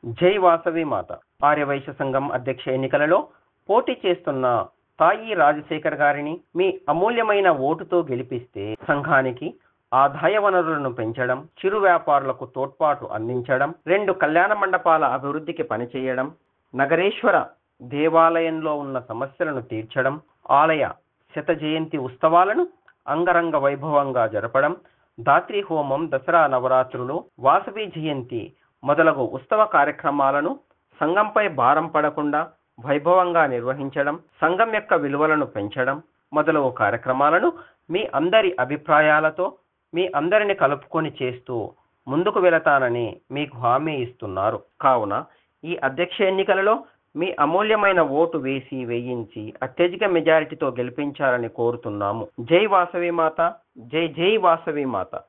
జై వాసవి మాత ఆర్యవైశ్య సంఘం అధ్యక్ష ఎన్నికలలో పోటీ చేస్తున్న తాయి రాజశేఖర్ గారిని మీ అమూల్యమైన ఓటుతో గెలిపిస్తే సంఘానికి ఆదాయ వనరులను పెంచడం చిరు వ్యాపారులకు తోడ్పాటు అందించడం రెండు కళ్యాణ మండపాల అభివృద్ధికి పనిచేయడం నగరేశ్వర దేవాలయంలో ఉన్న సమస్యలను తీర్చడం ఆలయ శత జయంతి ఉత్సవాలను అంగరంగ వైభవంగా జరపడం దాత్రి హోమం దసరా నవరాత్రులు వాసవి జయంతి మొదలగు ఉత్సవ కార్యక్రమాలను సంఘంపై భారం పడకుండా వైభవంగా నిర్వహించడం సంఘం యొక్క విలువలను పెంచడం మొదలగు కార్యక్రమాలను మీ అందరి అభిప్రాయాలతో మీ అందరిని కలుపుకొని చేస్తూ ముందుకు వెళతానని మీకు హామీ ఇస్తున్నారు కావున ఈ అధ్యక్ష ఎన్నికలలో మీ అమూల్యమైన ఓటు వేసి వేయించి అత్యధిక మెజారిటీతో గెలిపించాలని కోరుతున్నాము జై వాసవి మాత జై జై వాసవి మాత